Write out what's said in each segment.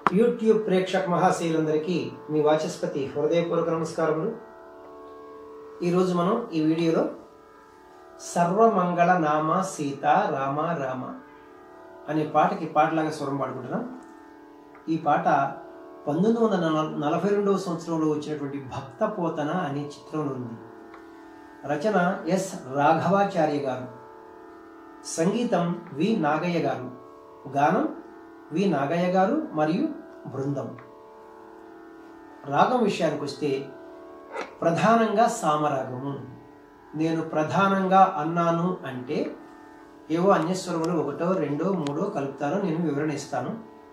YouTube ప్రేక్షక మహాశీలందరికీ మీ వాచస్పతి హృదయపూర్వక నమస్కారములు ఈరోజు మనం ఈ వీడియోలో సర్వమంగళ నామ సీత రామ రామ అనే పాటకి పాటలాగా స్వరం పాడుకుంటున్నాం ఈ పాట పంతొమ్మిది వందల నల- నలభై రెండవ సంవత్సరంలో వచ్చినటువంటి భక్త పోతన అనే చిత్రంలో ఉంది రచన ఎస్ రాఘవాచార్య గారు సంగీతం వి నాగయ్య గారు గానం వి నాగయ్య గారు మరియు బృందం రాగం విషయానికి వస్తే ప్రధానంగా సామరాగము నేను ప్రధానంగా అన్నాను అంటే ఏవో అన్యస్వరములు ఒకటో రెండో మూడో కలుపుతారో నేను వివరణ ఇస్తాను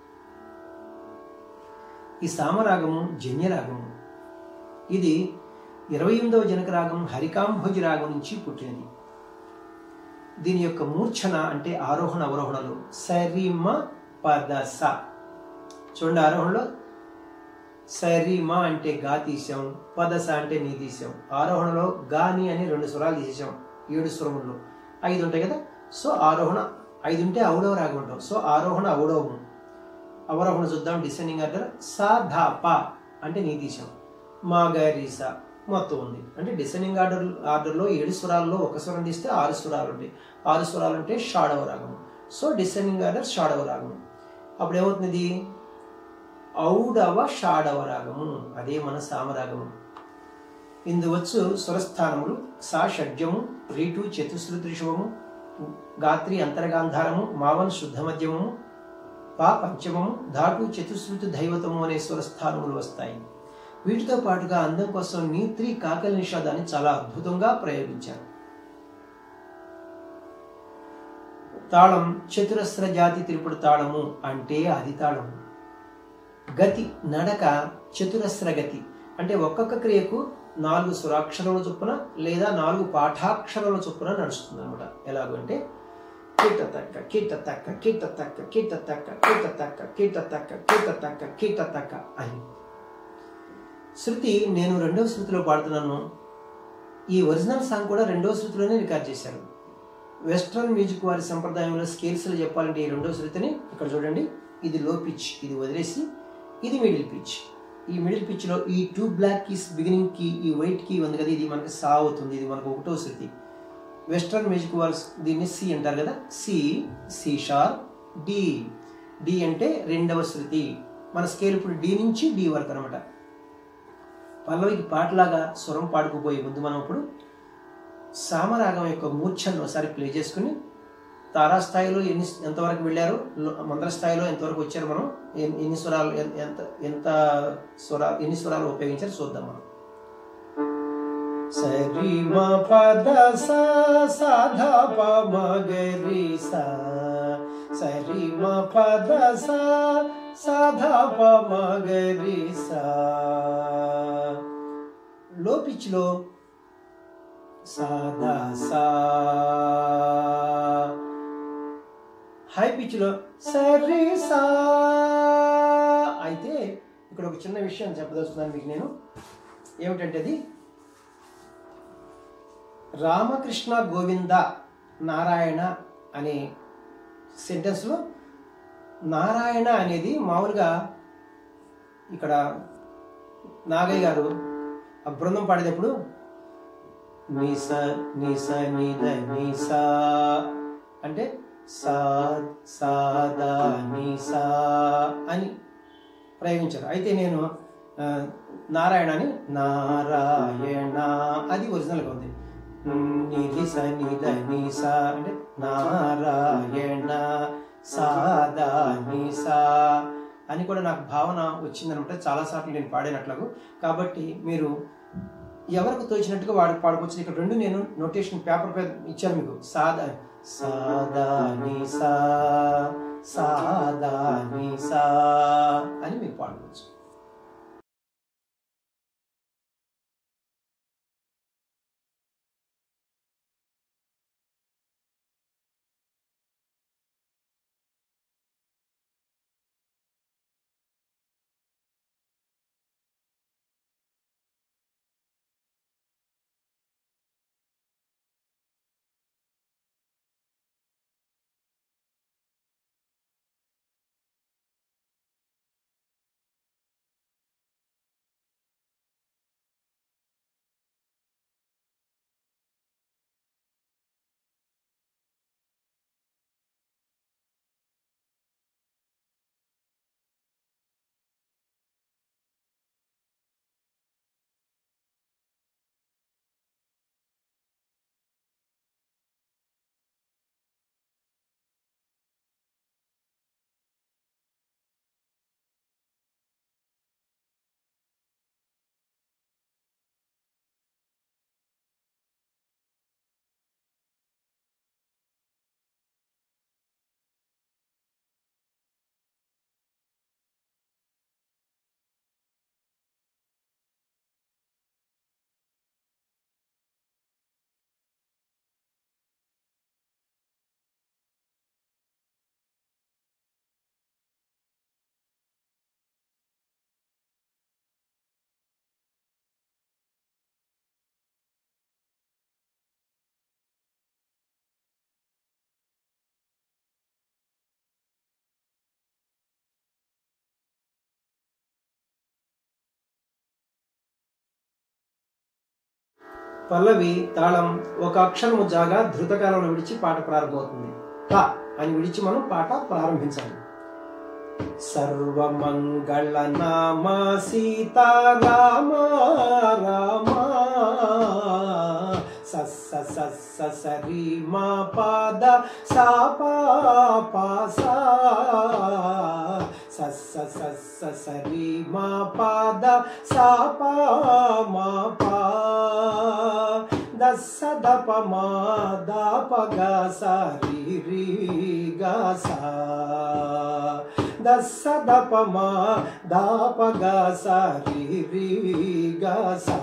ఈ సామరాగము జన్యరాగము ఇది ఇరవై ఎనిమిదవ జనక రాగం హరికాంభోజి రాగం నుంచి పుట్టినది దీని యొక్క మూర్ఛన అంటే ఆరోహణ అవరోహణలు సరిమ పదస చూడండి ఆరోహణలో సరిమ అంటే గా తీసాం పదస అంటే నీ తీసాం ఆరోహణలో గాని అని రెండు స్వరాలు తీసేసాం ఏడు స్వరముల్లో ఐదు ఉంటాయి కదా సో ఆరోహణ ఐదు ఉంటే ఔడవ రాగం ఉంటాం సో ఆరోహణ ఔడవము అవరోహణ చూద్దాం డిసెండింగ్ ఆర్డర్ సా ధా పా అంటే నీ తీసాం మా గరి సా మొత్తం ఉంది అంటే డిసెండింగ్ ఆర్డర్ ఆర్డర్లో ఏడు స్వరాల్లో ఒక స్వరం తీస్తే ఆరు స్వరాలు ఉంటాయి ఆరు స్వరాలు ఉంటే షాడవ రాగము సో డిసెండింగ్ ఆర్డర్ షాడవ రాగము అప్పుడు ఏమవుతుంది ఔడవ షాడవ రాగము అదే మన సామరాగము ఇందువచ్చు స్వరస్థానములు సా షడ్జము రీటు చతుశ్రుతి శుభము గాత్రి అంతర్గాంధారము మావన్ శుద్ధ మధ్యమము పా పంచమము ధాటు చతుశ్రుతి దైవతము అనే స్వరస్థానములు వస్తాయి వీటితో పాటుగా అందం కోసం నీత్రి కాకల నిషాదాన్ని చాలా అద్భుతంగా ప్రయోగించారు తాళం చతురస్ర జాతి త్రిపుడు తాళము అంటే అది తాళము గతి నడక చతురస్ర గతి అంటే ఒక్కొక్క క్రియకు నాలుగు స్వరాక్షరముల చొప్పున లేదా నాలుగు పాఠాక్షరముల చొప్పున నడుస్తుంది అనమాట ఎలాగంటే కీట తక్క కీట తక్క కీట తక్క కీట తక్క కీట తక్క కీట తక్క కీట తక్క కీట తక్క అని శృతి నేను రెండవ శృతిలో పాడుతున్నాను ఈ ఒరిజినల్ సాంగ్ కూడా రెండవ శృతిలోనే రికార్డ్ చేశారు వెస్ట్రన్ మ్యూజిక్ వారి సంప్రదాయంలో స్కేల్స్లో చెప్పాలంటే ఈ రెండవ శృతిని ఇక్కడ చూడండి ఇది లో పిచ్ ఇది వదిలేసి ఇది మిడిల్ పిచ్ ఈ మిడిల్ పిచ్లో ఈ టూ బ్లాక్ కీస్ బిగినింగ్ కి ఈ వైట్ కీ ఉంది కదా ఇది మనకి సా అవుతుంది ఇది మనకు ఒకటో శృతి వెస్ట్రన్ మ్యూజిక్ వారు దీన్ని సి అంటారు కదా C C sharp D D అంటే రెండవ శృతి మన స్కేల్ ఇప్పుడు డి నుంచి డి వరకు అనమాట పల్లవికి పాటలాగా స్వరం పాడుకుపోయే ముందు మనం ఇప్పుడు సామరాగం యొక్క మూర్ఛను ఒకసారి ప్లే చేసుకుని తారాస్థాయిలో ఎన్ని ఎంతవరకు వెళ్ళారు లో- మంత్ర స్థాయిలో ఎంతవరకు వచ్చారు మనం ఎన్- ఎన్ని స్వరాలు ఎన్- ఎంత ఎంత స్వరాలు ఎన్ని స్వరాలు ఉపయోగించారు చూద్దాం మనం సరి మ పద సా సాధా ప మ గరి సా సరి మ పద సా సాధా ప మ గరి సా లో పిచ్ లో సాదా సా హై పిచ్ లో సరి సా అయితే ఇక్కడ ఒక చిన్న విషయం చెప్పదలుచుకున్నాను మీకు నేను ఏమిటంటే అది రామకృష్ణ గోవింద నారాయణ అనే సెంటెన్స్లో నారాయణ అనేది మామూలుగా ఇక్కడ నాగయ్య గారు ఆ బృందం పాడేటప్పుడు నిస నిస నిద నిసా అంటే సా సాదా నిసా అని ప్రయోగించారు అయితే నేను ఆ, నారాయణ అని నారాయణ అది ఒరిజినల్గా ఉంది నిధి స నిద నిసా అంటే నారాయణ సాదా నిసా అని కూడా నాకు భావన వచ్చిందనమాట చాలాసార్లు నేను పాడినట్లకు కాబట్టి మీరు ఎవరికి తోచినట్టుగా వాడు పాడుకోవచ్చు ఇక్కడ రెండు నేను నోటేషన్ పేపర్ పై ఇచ్చాను మీకు సాదా సాదా నిసా సాదా నిసా అని మీరు పాడుకోవచ్చు పల్లవి తాళం ఒక అక్షరము జాగా ధృతకాలంలో విడిచి పాట ప్రారంభమవుతుంది త అని విడిచి మనం పాట ప్రారంభించాలి సర్వమంగళ నామ సీతారామ రామ సస్స సస్స సరి మా పాద సాపా పాసా సస్స సస్స సరి మా పాద సాపా మా పా దస్స దప మా దాప గా సరి రి గా సా దస్స దప మా దాప గా సరి రి గా సా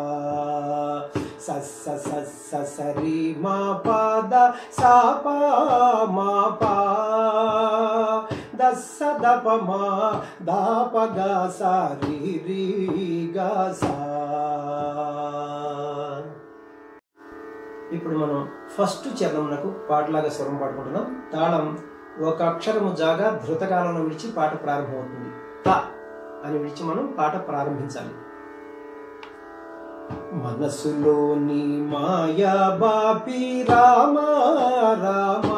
సస్స సస్స సరి మా పాద సాపా మా పా దస్స దప మా దాప గా సరి రి గా సా ఇప్పుడు మనం ఫస్ట్ చరణమునకు పాటలాగా స్వరం పాడుకుంటున్నాం తాళం ఒక అక్షరము జాగా ధృతకాలంలో విడిచి పాట ప్రారంభమవుతుంది త అని విడిచి మనం పాట ప్రారంభించాలి మనసులోని మాయా బాపి రామ రామ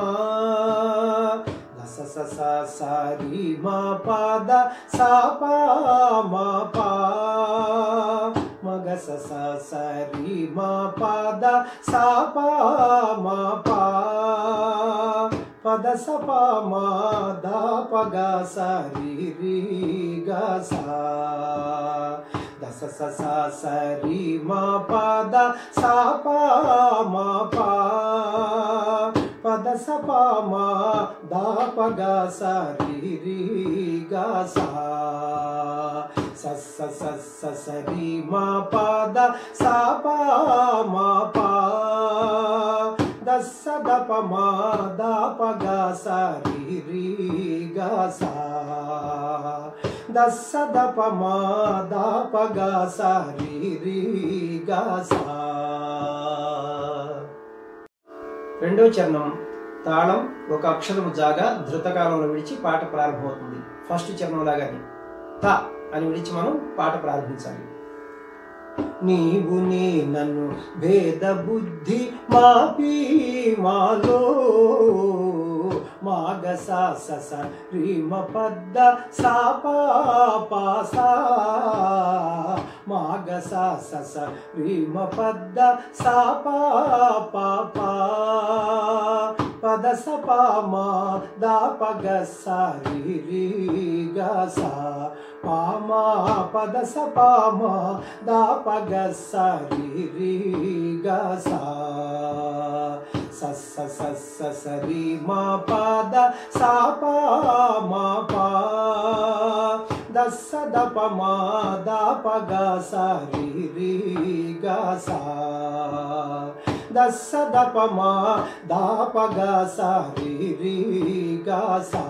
దస స స సారి మా పాద సాపా మా పా మగ స స సరి మా పాద సాపా మా పా పద స ప మా దా ప గ సరి రి గ సా దస స స సరి మా పాద సాపా మా పా పద స ప మా దా ప గ సరి రి గ సా సస్స సస్స సరి మా పాద సాపా మా పా దస్స దప మా దాప గ సరి రి గ సా దస్స దప మా దాప గ సరి రి గ సా రెండో చరణం తాళం ఒక అక్షరము జాగా ధృతకాలంలో విడిచి పాట ప్రారంభమవుతుంది ఫస్ట్ చరణం లాగానే త అని విడిచి మనం పాట ప్రారంభించాలి నీవు నే నన్ను భేద బుద్ధి మాపి మాలో మాగ సా స రీమ పద్ద సాపా పాసా మాగ సా స రీమ పద్ద సాపా పాపా పద స పా మా దా పగ సారి రి గ సా పామా పద స పామా దా పగ సరి రి గ సా సస్స సస్స సరి మా పాద సా పా మా పా దస్స దప మా దా పగ సరి రి గ సా దస్స దప మా దా పగ సరి రి గ సా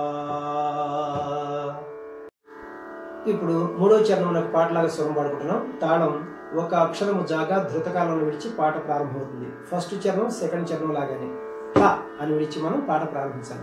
ఇప్పుడు మూడో చరణంలో పాటలాగా స్వరం పాడుకుంటున్నాం తాళం ఒక అక్షరము జాగా ధృతకాలంలో విడిచి పాట ప్రారంభమవుతుంది ఫస్ట్ చరణం సెకండ్ చరణం లాగానే త అని విడిచి మనం పాట ప్రారంభించాలి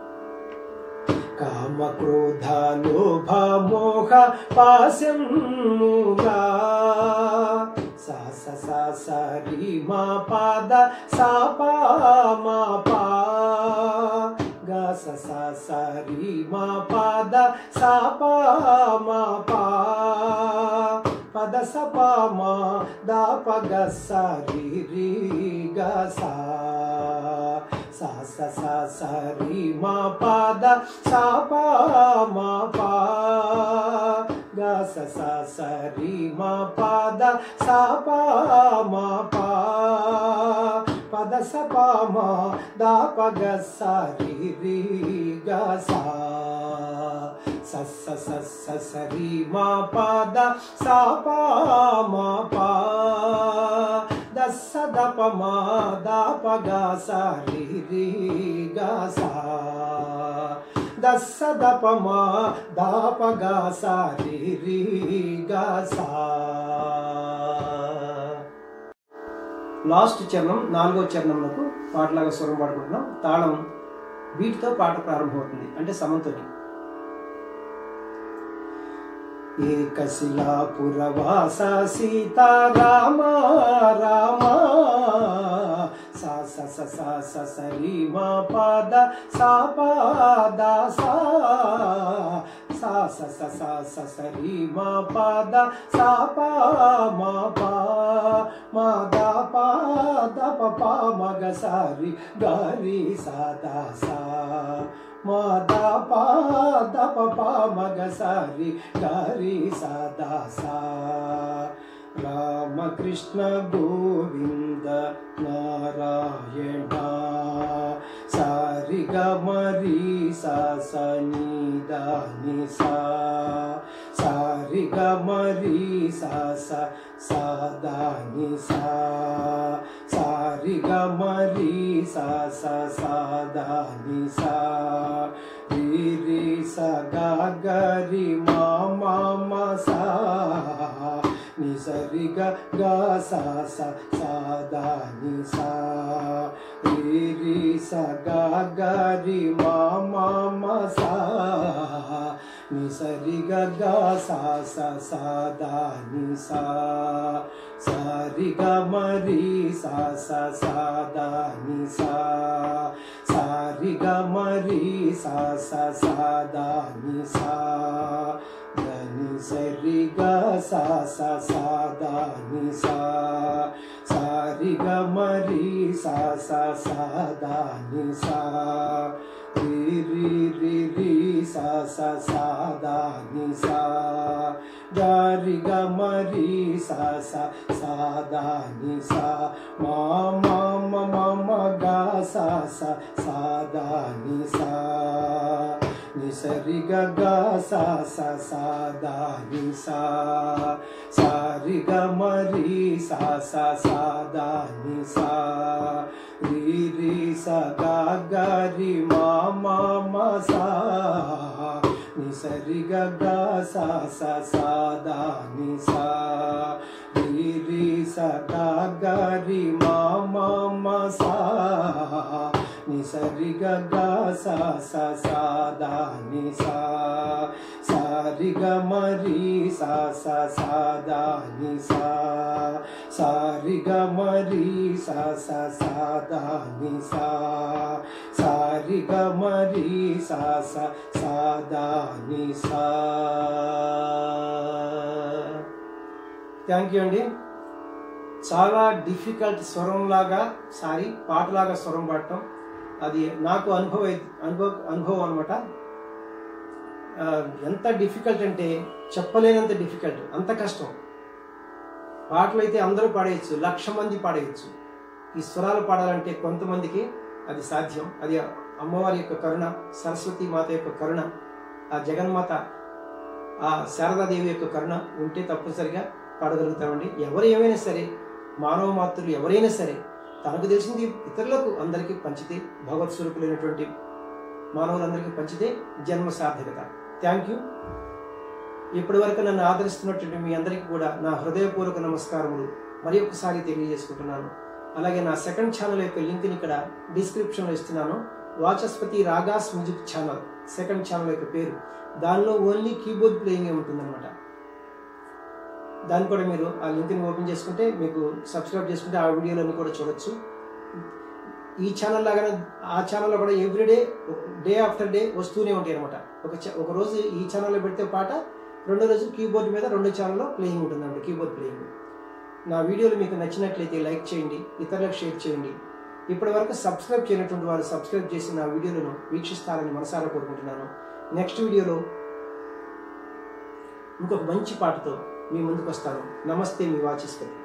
కామ క్రోధ లోభ మోహ పాశముగా సా స స స రి మా పాద సా పా మా పా గ స స స రి మా పాద సా పా మా పా పద స పా మా దా ప గ స రి రి గ సా సా స స స రి మా పాద సా పా మా పా గ స స స రి మా పాద సా పా మా పా పద స పా మా దా ప గ స రి రి గ సా సస్స సస్స సరి మా పాద సా పా మా పా దస్స దప మా దా ప గ సరి రి గ సా దస్స దప మా దా ప గ సరి రి గ సా లాస్ట్ చరణం నాలుగో చరణంలో పాటలాగా స్వరం పాడుకుంటున్నాం తాళం వీటితో పాట ప్రారంభమవుతుంది అంటే సమంతోని ఏకశిలాపురవాస సీతారామ రామ సా స స స స సరి మా పాద సా పాద సా సా స స స స సరి మా పాద సా పా మా పా మా దా పా ద ప పా మగ సారి గారి సా దా సా మా దా పా ద ప పా మగ సారి గారి సా దా సా రామకృష్ణ గోవింద నారాయణ సారిగ మరి సా సని దాని సా సారిగ మరి సా స సాదాని సా సారిగ మరి సా స సాదాని సా రి రి స గ గ రి మా మా మా సా ని సరి గ గ సా స సాదా ని సా రి రి స గ గ రి మా మా మా సా ని సరి గ గ సా స సాదా ని సా సారి గ మరి సా స సాదా ని సా సారి గ మరి సా స సాదా ని సా దని సరి గ సా స సాదా ని సా సారి గ మరి సా స సాదా ని సా రి రి రి రి సా స సాదా ని సా గారి గ మరి సా స సాదా ని సా మా మా మ మ మ గ సా స సాదా ని సా ని సరి గ గ సా స సాదా ని సా సారి గ మరి సా స సాదా ని సా రి రి స గ గ రి మా మా మ సా ని సరి గ గ సా స సాదా ని సా రి రి స గ గ రి మా మా మ సా ని సరి గ గ సా స సాదా ని సా సారి గ మరి సా స సాదా ని సా సారి గ మరి సా స సాదా ని సా సారి గ మరి సా స సాదా ని సా థ్యాంక్ యూ అండి చాలా డిఫికల్ట్ స్వరంలాగా సారీ పాటలాగా స్వరం పాడటం అది నాకు అనుభవ అనుభవ అనుభవం అనమాట ఎంత డిఫికల్ట్ అంటే చెప్పలేనంత డిఫికల్ట్ అంత కష్టం పాటలు అయితే అందరూ పాడేయచ్చు లక్ష మంది పాడేయచ్చు ఈ స్వరాలు పాడాలంటే కొంతమందికి అది సాధ్యం అది అమ్మవారి యొక్క కరుణ సరస్వతి మాత యొక్క కరుణ ఆ జగన్మాత ఆ శారదాదేవి యొక్క కరుణ ఉంటే తప్పనిసరిగా పాడగలుగుతామండి ఎవరు ఏమైనా సరే మానవ మాతృలు ఎవరైనా సరే తనకు తెలిసింది ఇతరులకు అందరికీ పంచితే భగవత్ స్వరూపులైనటువంటి మానవులందరికీ పంచితే జన్మ సార్థకత థ్యాంక్ యూ ఇప్పటి వరకు నన్ను ఆదరిస్తున్నటువంటి మీ అందరికీ కూడా నా హృదయపూర్వక నమస్కారములు మరి ఒకసారి తెలియజేసుకుంటున్నాను అలాగే నా సెకండ్ ఛానల్ యొక్క లింక్ని ఇక్కడ డిస్క్రిప్షన్లో ఇస్తున్నాను Vachaspati ragas music channel second channel యొక్క పేరు దానిలో ఓన్లీ కీబోర్డ్ ప్లేయింగ్ ఉంటుందన్నమాట దాన్ని కూడా మీరు ఆ లింక్ని ఓపెన్ చేసుకుంటే మీకు సబ్స్క్రైబ్ చేసుకుంటే ఆ వీడియోలన్నీ కూడా చూడొచ్చు ఈ ఛానల్ లాగానే ఆ ఛానల్లో కూడా ఎవ్రీడే డే ఆఫ్టర్ డే వస్తూనే ఉంటాయి అనమాట ఒక ఒక రోజు ఈ ఛానల్లో పెడితే పాట రెండో రోజు కీబోర్డ్ మీద రెండు ఛానల్లో ప్లేయింగ్ ఉంటుంది అనమాట కీబోర్డ్ ప్లేయింగ్ నా వీడియోలు మీకు నచ్చినట్లయితే లైక్ చేయండి ఇతరులకు షేర్ చేయండి ఇప్పటి వరకు సబ్స్క్రైబ్ చేయనటువంటి వారు సబ్స్క్రైబ్ చేసి నా వీడియోలను వీక్షిస్తారని మనసారా కోరుకుంటున్నాను నెక్స్ట్ వీడియోలో ఇంకొక మంచి పాటతో మీ ముందుకు వస్తాను నమస్తే మీ వాచిస్పతి